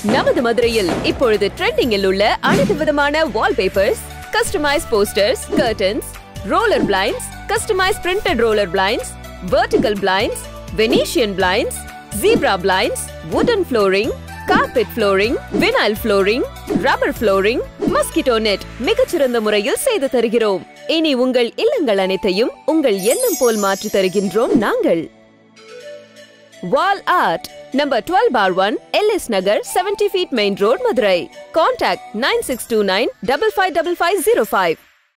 நமது மதுரையில் இப்பொழுது ட்ரெண்டிங்கில் உள்ள அனைத்து விதமான wallpapers customise posters curtains roller blinds customise printed roller blinds vertical blinds venetian blinds zebra blinds wooden flooring carpet flooring vinyl flooring rubber flooring mosquito net மிகச்சிறந்த முறையில் செய்து தருகிறோம் இனி உங்கள் இல்லங்கள் அனைத்தையும் உங்கள் எண்ணம் போல் மாற்றி தருகின்றோம் நாங்கள் wall art number twelve bar one LS Nagar seventy feet main road Madurai contact nine six two nine double five double five zero five